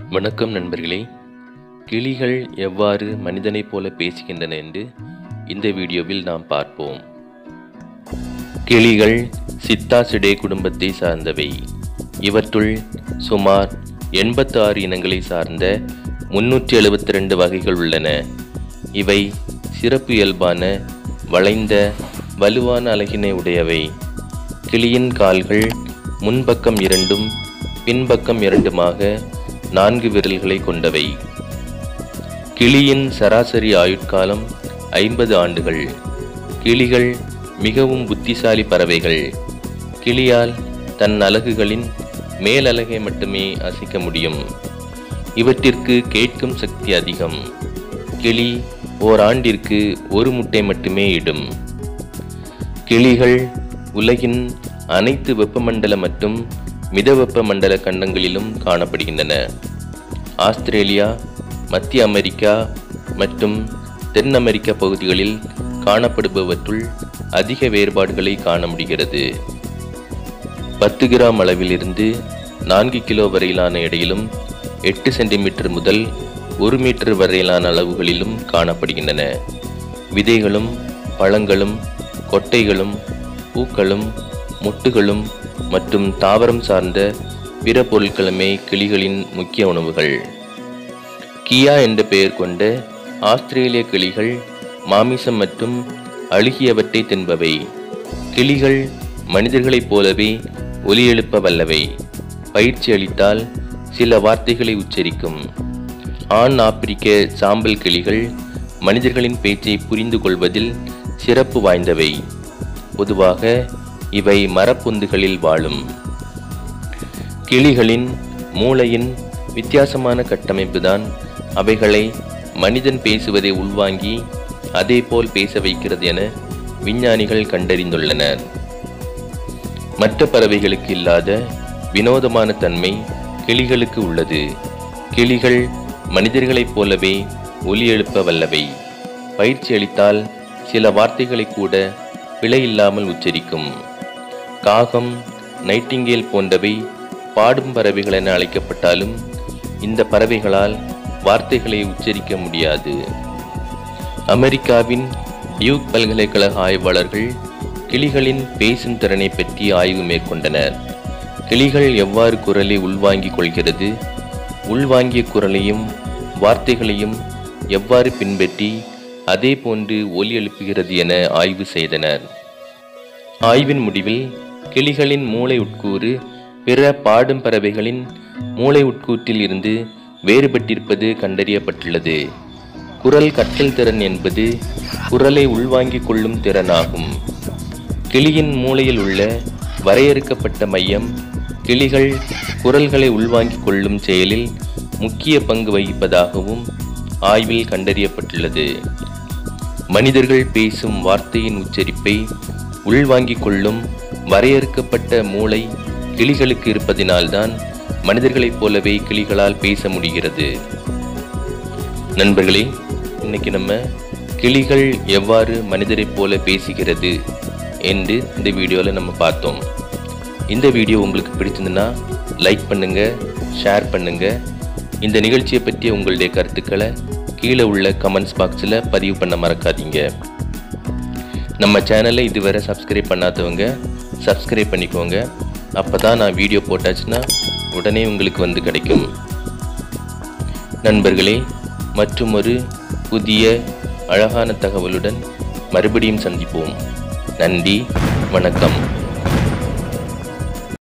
வணக்கம் நண்பர்களே கிளிகள் எவ்வாறு மனிதனைப் போல பேசுகின்றன என்று இந்த வீடியோவில் நாம் பார்ப்போம் கிளிகள் சித்தாசிடே குடும்பத்தை சார்ந்தவை இவற்றுள் சுமார் எண்பத்தி ஆறு இனங்களை சார்ந்த முன்னூற்றி எழுபத்தி ரெண்டு வகைகள் உள்ளன இவை சிறப்பு இயல்பான வளைந்த வலுவான அலகினை உடையவை கிளியின் கால்கள் முன்பக்கம் இரண்டும் பின்பக்கம் இரண்டுமாக நான்கு விரல்களை கொண்டவை கிளியின் சராசரி ஆயுட்காலம் ஐம்பது ஆண்டுகள் கிளிகள் மிகவும் புத்திசாலி பறவைகள் கிளியால் தன் அலகுகளின் மேலலகை மட்டுமே அசைக்க முடியும் இவற்றிற்கு கேட்கும் சக்தி அதிகம் கிளி ஓராண்டிற்கு ஒரு முட்டை மட்டுமே இடும் கிளிகள் உலகின் அனைத்து வெப்பமண்டல மற்றும் மிதவெப்ப மண்டல கண்டங்களிலும் காணப்படுகின்றன ஆஸ்திரேலியா மத்திய அமெரிக்கா மற்றும் தென் அமெரிக்க பகுதிகளில் காணப்படுபவற்றுள் அதிக வேறுபாடுகளை காண முடிகிறது பத்து கிராம் அளவிலிருந்து நான்கு கிலோ வரையிலான எடையிலும் எட்டு சென்டிமீட்டர் முதல் ஒரு மீட்டர் வரையிலான அளவுகளிலும் காணப்படுகின்றன விதைகளும் பழங்களும் கொட்டைகளும் பூக்களும் முட்டுகளும் மற்றும் தாவரம் சார்ந்த பிற பொருட்களுமே கிளிகளின் முக்கிய உணவுகள் கியா என்ற பெயர் கொண்ட ஆஸ்திரேலிய கிளிகள் மாமிசம் மற்றும் அழுகியவற்றை தின்பவை கிளிகள் மனிதர்களைப் போலவே ஒலி எழுப்ப வல்லவை பயிற்சி அளித்தால் சில வார்த்தைகளை உச்சரிக்கும் ஆண் ஆப்பிரிக்க சாம்பல் கிளிகள் மனிதர்களின் பேச்சை புரிந்து கொள்வதில் சிறப்பு வாய்ந்தவை பொதுவாக இவை மரப்பொந்துகளில் வாழும் கிளிகளின் மூளையின் வித்தியாசமான கட்டமைப்புதான் அவைகளை மனிதன் பேசுவதை உள்வாங்கி அதேபோல் பேச வைக்கிறது என விஞ்ஞானிகள் கண்டறிந்துள்ளனர் மற்ற பறவைகளுக்கு இல்லாத வினோதமான தன்மை கிளிகளுக்கு உள்ளது கிளிகள் மனிதர்களைப் போலவே ஒலி எழுப்ப வல்லவை பயிற்சி அளித்தால் சில வார்த்தைகளை கூட பிழை இல்லாமல் உச்சரிக்கும் காகம் நைட்டிங்கேல் போன்றவை பாடும் பறவைகள் என அழைக்கப்பட்டாலும் இந்த பறவைகளால் வார்த்தைகளை உச்சரிக்க முடியாது அமெரிக்காவின் டியூக் பல்கலைக்கழக ஆய்வாளர்கள் கிளிகளின் பேசும் திறனை பற்றி ஆய்வு மேற்கொண்டனர் கிளிகள் எவ்வாறு குரலை உள்வாங்கிக் கொள்கிறது உள்வாங்கிய குரலையும் வார்த்தைகளையும் எவ்வாறு பின்பற்றி அதே போன்று ஒலி எழுப்புகிறது என ஆய்வு செய்தனர் ஆய்வின் முடிவில் கிளிகளின் மூளை உட்கூறு பிற பாடும் பறவைகளின் மூளை உட்கூற்றில் இருந்து வேறுபட்டிருப்பது கண்டறியப்பட்டுள்ளது குரல் கற்றல் திறன் என்பது குரலை உள்வாங்கிக் கொள்ளும் திறனாகும் கிளியின் மூளையில் உள்ள வரையறுக்கப்பட்ட மையம் கிளிகள் குரல்களை உள்வாங்கிக் கொள்ளும் செயலில் முக்கிய பங்கு வகிப்பதாகவும் ஆய்வில் கண்டறியப்பட்டுள்ளது மனிதர்கள் பேசும் வார்த்தையின் உச்சரிப்பை உள்வாங்கிக் கொள்ளும் வரையறுக்கப்பட்ட மூளை கிளிகளுக்கு இருப்பதினால்தான் மனிதர்களைப் போலவே கிளிகளால் பேச முடிகிறது நண்பர்களே இன்னைக்கு நம்ம கிளிகள் எவ்வாறு மனிதரைப் போல பேசுகிறது என்று இந்த வீடியோவில் நம்ம பார்த்தோம் இந்த வீடியோ உங்களுக்கு பிடிச்சிருந்துன்னா லைக் பண்ணுங்க ஷேர் பண்ணுங்க இந்த நிகழ்ச்சியை பற்றிய உங்களுடைய கருத்துக்களை கீழே உள்ள கமெண்ட்ஸ் பாக்ஸில் பதிவு பண்ண மறக்காதீங்க நம்ம சேனலை இதுவரை சப்ஸ்கிரைப் பண்ணாதவங்க சப்ஸ்கிரைப் பண்ணிக்கோங்க அப்போ தான் நான் வீடியோ போட்டாச்சுன்னா உடனே உங்களுக்கு வந்து கிடைக்கும் நண்பர்களே மற்றும் ஒரு புதிய அழகான தகவலுடன் மறுபடியும் சந்திப்போம் நன்றி வணக்கம்